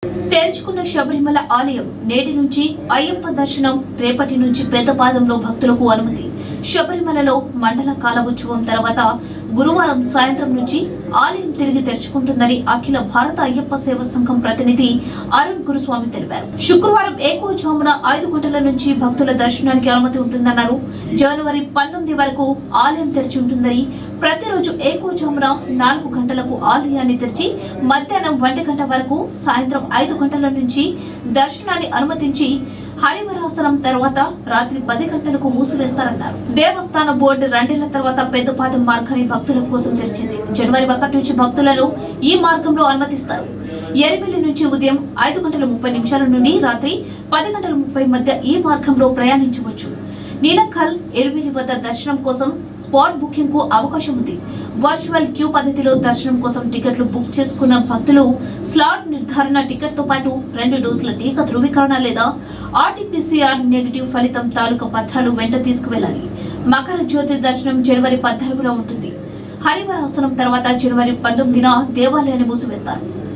తెరుచుకున్న శబరిమల ఆలయం నేటి నుంచి అయ్యప్ప దర్శనం రేపటి నుంచి పెద్ద పాదంలో భక్తులకు అనుమతి శబరిమలలో మండల కాల ఉత్సవం తర్వాత గురువారం సాయంత్రం నుంచి ఆలయం తిరిగి తెరుచుకుంటుందని అఖిల భారత అయ్యప్ప సేవ సంఘం ప్రతినిధి అరుణ్ గురుస్వామి తెలిపారు శుక్రవారం ఏకోజామున ఐదు గంటల నుంచి భక్తుల దర్శనానికి అనుమతి ఉంటుందన్నారు జనవరి పంతొమ్మిది వరకు ఆలయం తెరిచి ఉంటుందని ప్రతిరోజు ఏకోజామున నాలుగు గంటలకు ఆలయాన్ని తెరిచి మధ్యాహ్నం ఒంటి గంట వరకు సాయంత్రం ఐదు గంటల నుంచి దర్శనాన్ని అనుమతించి హరివరాసనం తర్వాత రాత్రి పది గంటలకు మూసివేస్తారన్నారు దేవస్థాన బోర్డు రెండేళ్ల తర్వాత పెద్దపాదం మార్గాన్ని భక్తుల కోసం తెరిచింది జనవరి ఒకటి నుంచి భక్తులను ఈ మార్గంలో అనుమతిస్తారు ఎరిమిల్లి నుంచి ఉదయం ఐదు గంటల ముప్పై నిమిషాల నుండి రాత్రి పది గంటల ముప్పై మధ్య ఈ మార్గంలో ప్రయాణించవచ్చు నీలకల్ ఎరిమిలి వద్ద దర్శనం కోసం స్పాట్ బుకింగ్ కు అవకాశం ఉంది వర్చువల్ క్యూ పద్ధతిలో దర్శనం కోసం టికెట్లు బుక్ చేసుకున్న భక్తులు స్లాట్ నిర్ధారణ టికెట్ తో పాటు రెండు డోసుల టీకా ధృవీకరణ లేదా ఆర్టీపీసీఆర్ నెగిటివ్ ఫలితం తాలూకా పత్రాలు వెంట తీసుకువెళ్లాలి మకర జ్యోతి దర్శనం జనవరి పద్నాలుగులో ఉంటుంది హరివరాసనం తర్వాత జనవరి పంతొమ్మిదిన దేవాలయాన్ని మూసివేస్తారు